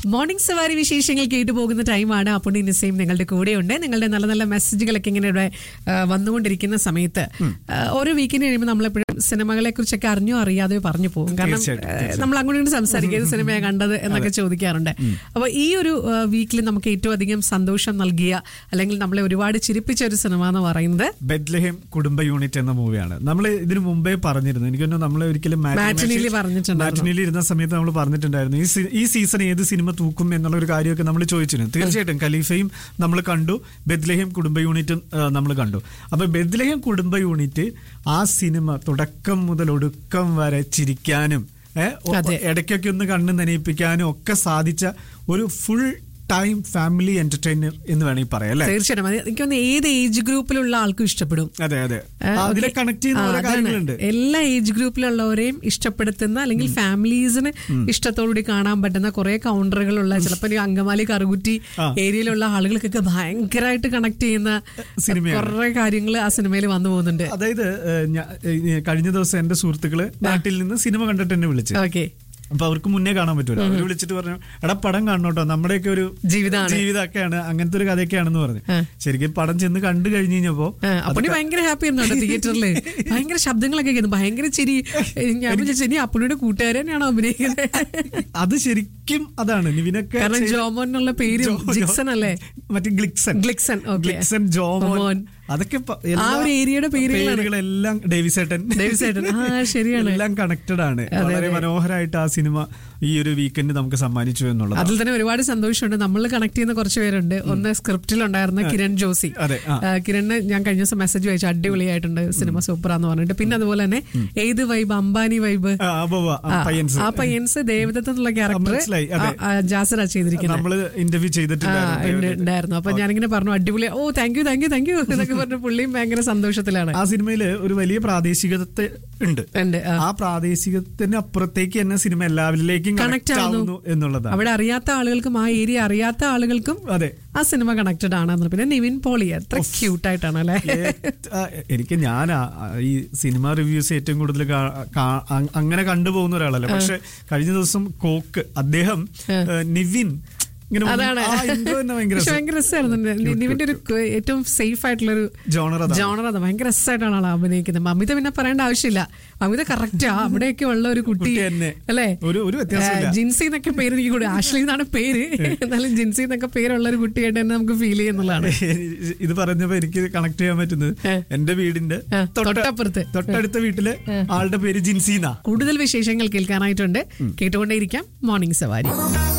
Morning സവാരി വിശേഷങ്ങൾ കേട്ടു പോകുന്ന ടൈമാണ് അപ്പോൾ നിസയും നിങ്ങളുടെ കൂടെയുണ്ട് നിങ്ങളുടെ നല്ല നല്ല മെസ്സേജുകളൊക്കെ ഇങ്ങനെ ഇവിടെ ആ, വന്നുകൊണ്ടിരിക്കുന്ന സമയത്ത് ആ, ഓരോ വീക്കിന് കഴിയുമ്പോൾ നമ്മളെപ്പോഴും സിനിമകളെ കുറിച്ചൊക്കെ അറിഞ്ഞോ അറിയാതെയോ പറഞ്ഞു പോകും കാരണം തീർച്ചയായിട്ടും, ആ, നമ്മൾ അങ്ങോട്ട് ഇങ്ങോട്ട് സംസാരിക്കും ഏത് സിനിമയാണ് കണ്ടത് എന്നൊക്കെ ചോദിക്കാറുണ്ട് അപ്പോൾ ഈ ഒരു വീക്കിൽ നമുക്ക് ഏറ്റവും അധികം സന്തോഷം നൽകിയ അല്ലെങ്കിൽ നമ്മളെ ഒരുപാട് ചിരിപ്പിച്ച ഒരു സിനിമ എന്ന് പറയുന്നത് ബെത്ലഹേം കുടുംബ യൂണിറ്റ് എന്ന മൂവിയാണ് നമ്മൾ ഇതിനു മുമ്പേ പറഞ്ഞിരുന്നു എനിക്ക് തോന്നുന്നു നമ്മൾ ഒരിക്കലും മാറ്റിനിയിൽ പറഞ്ഞിട്ടുണ്ടായിരുന്നു. മാറ്റിനിയിൽ ഇരുന്ന സമയത്ത് നമ്മൾ പറഞ്ഞിട്ടുണ്ടായിരുന്നു ഈ സീ- ഈ സീസൺ ഏത് സിനിമ തൂക്കും എന്നുള്ള ഒരു കാര്യമൊക്കെ നമ്മൾ ചോദിച്ചിരുന്നു തീർച്ചയായിട്ടും ഖലീഫയും നമ്മൾ കണ്ടു ബെദ്ലഹേം കുടുംബ യൂണിറ്റും നമ്മൾ കണ്ടു അപ്പൊ ബെദ്ലഹേം കുടുംബ യൂണിറ്റ് ആ സിനിമ തുടക്കം മുതൽ ഒടുക്കം വരെ ചിരിക്കാനും ഏഹ്, ഒ- അതെ. ഇടയ്ക്കൊക്കെ ഒന്ന് കണ്ണ് നനയിപ്പിക്കാനും ഒക്കെ സാധിച്ച ഒരു ഫുൾ ടൈം ഫാമിലി എന്റർടൈനർ എന്ന് വേണമെങ്കിൽ പറയാം അല്ലേ തീർച്ചയായിട്ടും അത് എനിക്ക് തോന്നുന്നു ഏത് ഏജ് ഗ്രൂപ്പിലുള്ള ആൾക്കും ഇഷ്ടപ്പെടും അതെ അതെ ആ, അതിലെ ഓക്കേ. കണക്ട് ചെയ്യുന്ന ആ, ഓരോ അതാണ്. കാര്യങ്ങളുണ്ട് എല്ലാ ഏജ് ഗ്രൂപ്പിലുള്ളവരെയും ഇഷ്ടപ്പെടുത്തുന്ന അല്ലെങ്കിൽ ഫാമിലീസിന് ഇഷ്ടത്തോടുകൂടി കാണാൻ പറ്റുന്ന കുറെ കൗണ്ടറുകളുള്ള ചിലപ്പോൾ ഈ അങ്കമാലി കറുകുറ്റി ആ. ഏരിയയിലുള്ള ആളുകൾക്കൊക്കെ ഭയങ്കരമായിട്ട് കണക്ട് ചെയ്യുന്ന സിനിമയാണ്. കുറെ കാര്യങ്ങൾ ആ സിനിമയിൽ വന്നു പോകുന്നുണ്ട് അതായത് ഏഹ്, ഞാ- ഏഹ്, കഴിഞ്ഞ ദിവസം എന്റെ സുഹൃത്തുക്കള് നാട്ടിൽ നിന്ന് സിനിമ കണ്ടിട്ട് എന്നെ വിളിച്ചു ഓക്കെ അപ്പൊ അവർക്ക് മുന്നേ കാണാൻ പറ്റൂല അവര് വിളിച്ചിട്ട് പറഞ്ഞു എടാ പടം കാണണോട്ടോ നമ്മുടെയൊക്കെ ഒരു ജീവിതമാണ്. ജീവിതമൊക്കെയാണ് അങ്ങനത്തെ ഒരു കഥയൊക്കെയാണെന്ന് പറഞ്ഞു ആ. ശരിക്കും പടം ചെന്ന് കണ്ടു കഴിഞ്ഞ് കഴിഞ്ഞപ്പോ അപ്പണി ഭയങ്കര ഹാപ്പി ആയിരുന്നു തിയേറ്ററിൽ ഭയങ്കര ശബ്ദങ്ങളൊക്കെ കേൾക്കുന്നു ഭയങ്കര ചിരി ഞാൻ വിചാരിച്ചു ഇനി അപ്പണിയുടെ കൂട്ടുകാരനെയാണോ അഭിനയിക്കുന്നത് അത് ശരിക്കും അതാണ് നിവിനൊക്കെ കാരണം ചെയ്ത- ജോമോൻ എന്നുള്ള പേര് ജോ- ജോ- ജിക്സൺ അല്ലേ മറ്റേ ഗ്ലിക്സൺ ഗ്ലിക്സൺ, ഓക്കേ. ഗ്ലിക്സൺ ജോമോൻ ജോമോൻ. അതൊക്കെ പ- ആ എല്ലാ ഒരു ഏരിയയുടെ പേരുകളാണ്. പേരുകളെല്ലാം ഡേവിസേട്ടൻ ഡേവിസേട്ടൻ. ആ, ശരിയാണ്. എല്ലാം കണക്റ്റഡ് ആണ് വളരെ മനോഹരമായിട്ട് ആ സിനിമ ഈ ഒരു വീക്കെൻഡ് നമുക്ക് സമ്മാനിച്ചു എന്നുള്ളത് അതിൽ തന്നെ ഒരുപാട് സന്തോഷമുണ്ട് നമ്മൾ കണക്ട് ചെയ്യുന്ന കുറച്ച് പേരുണ്ട് ഒന്ന് സ്ക്രിപ്റ്റിൽ ഉണ്ടായിരുന്ന കിരൺ ജോസി അതെ, ആ. ആ, കിരണ് ഞാൻ കഴിഞ്ഞ ദിവസം മെസ്സേജ് വായിച്ചു അടിപൊളിയായിട്ടുണ്ട് സിനിമ സൂപ്പറാന്ന് പറഞ്ഞിട്ട് പിന്നെ അതുപോലെ തന്നെ ഏത് വൈബ് അംബാനി വൈബ് ആ, ഉവ്വ് ഉവ്വ്, ആ, പയ്യൻസ് ആ പയ്യൻസ് ദേവദത്ത് എന്നുള്ള ക്യാരക്ടർ മനസ്സിലായി, അതെ. ജാസറാ ചെയ്തിരിക്കുന്നത് നമ്മള് ഇന്റർവ്യൂ ആ, ഉണ്ട്, ചെയ്തിട്ടുണ്ടായിരുന്നു ഉണ്ടായിരുന്നു അപ്പൊ ഞാനിങ്ങനെ പറഞ്ഞു അടിപൊളി ഓ thank you thank you thank you എന്നൊക്കെ പറഞ്ഞു പുള്ളിയും ഭയങ്കര സന്തോഷത്തിലാണ് ആ സിനിമയില് ഒരു വലിയ പ്രാദേശികത ഉണ്ട് ഉണ്ട് ആ. ആ പ്രാദേശികത്തിന് അപ്പുറത്തേക്ക് തന്നെ സിനിമ എല്ലാവരിലേക്കും Connect കണക്ട് ആവുന്നു. ആവുന്നു എന്നുള്ളതാണ് അവിടെ അറിയാത്ത ആളുകൾക്കും ആ ഏരിയ അറിയാത്ത ആളുകൾക്കും അതെ ആ സിനിമ കണക്റ്റഡ് ആണ് പിന്നെ നിവിൻ പോളി എത്ര ക്യൂട്ടായിട്ടാണ് അല്ലെ ഏ- ആ, എനിക്ക് ഞാൻ ആ- ആ ഈ സിനിമ റിവ്യൂസ് ഏറ്റവും കൂടുതൽ കാ- കാ- അ- അങ്ങനെ കണ്ടുപോകുന്ന ഒരാളല്ല പക്ഷെ കഴിഞ്ഞ ദിവസം കോക്ക് അദ്ദേഹം ഏ, നിവിൻ ഇങ്ങനെ അതാണ് ആ intro തന്നെ ഭയങ്കര പക്ഷെ ഭയങ്കര രസമായിരുന്നു നി- നിവിന്റെ ഒരു ക- ഏറ്റവും സേഫ് ആയിട്ടുള്ള ഒരു ജോണർ അതാണ് ജോണർ അത് ഭയങ്കര രസമായിട്ടാണ് ആൾ അഭിനയിക്കുന്നത് മമിത പിന്നെ പറയേണ്ട ആവശ്യമില്ല മമിത കറക്റ്റ് ആ അവിടെയൊക്കെ ഉള്ള ഒരു കുട്ടി കുട്ടി തന്നെ. അല്ലേ ഒരു ഒരു വ്യത്യാസമില്ല ആ, ജിൻസി എന്നൊക്കെ പേര് എനിക്ക് കൂടെ ആഷ്ലി എന്നാണ് പേര് എന്നാലും ജിൻസി എന്നൊക്കെ പേരുള്ള ഒരു കുട്ടിയായിട്ട് തന്നെ നമുക്ക് ഫീൽ ചെയ്യുന്നുള്ളതാണ് ഇത് പറഞ്ഞപ്പോ എനിക്ക് കണക്ട് ചെയ്യാൻ പറ്റുന്നത് ഏ. എന്റെ വീടിന്റെ ആ, തൊട്ട- തൊട്ടപ്പുറത്ത്. തൊട്ടടുത്ത വീട്ടില് ആളുടെ പേര് ജിൻസീന കൂടുതൽ വിശേഷങ്ങൾ കേൾക്കാനായിട്ടുണ്ട് കേട്ടുകൊണ്ടേയിരിക്കാം മോർണിംഗ് സവാരി